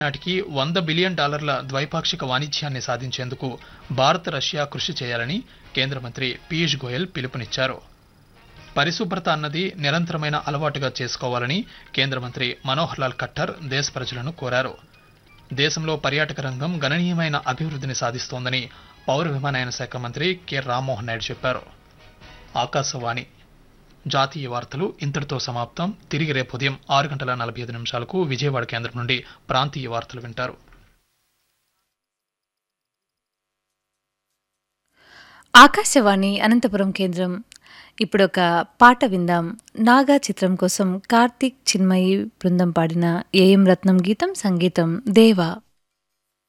నాటికి వంద బిలియన్ డాలర్ల ద్వైపాక్షిక వాణిజ్యాన్ని సాధించేందుకు భారత్ రష్యా కృషి చేయాలని కేంద్ర మంత్రి పీయూష్ గోయల్ పిలుపునిచ్చారు పరిశుభ్రత అన్నది నిరంతరమైన అలవాటుగా చేసుకోవాలని కేంద్ర మంత్రి మనోహర్ లాల్ ఖట్టర్ దేశ ప్రజలను కోరారు దేశంలో పర్యాటక రంగం గణనీయమైన అభివృద్ధిని సాధిస్తోందని పౌర విమానయాన శాఖ మంత్రి కె రామ్మోహన్ నాయుడు చెప్పారు ఆకాశవాణి జాతీయ వార్తలు ఇంతటితో సమాప్తం తిరిగి రేపు ఉదయం ఆరు గంటల నలభై ఐదు నిమిషాలకు విజయవాడ కేంద్రం నుండి ప్రాంతీయ వార్తలు వింటారు ఆకాశవాణి అనంతపురం కేంద్రం ఇప్పుడు ఒక పాట విందాం నాగా చిత్రం కోసం కార్తీక్ చిన్మయి బృందం పాడిన ఏఎం రత్నం గీతం సంగీతం దేవా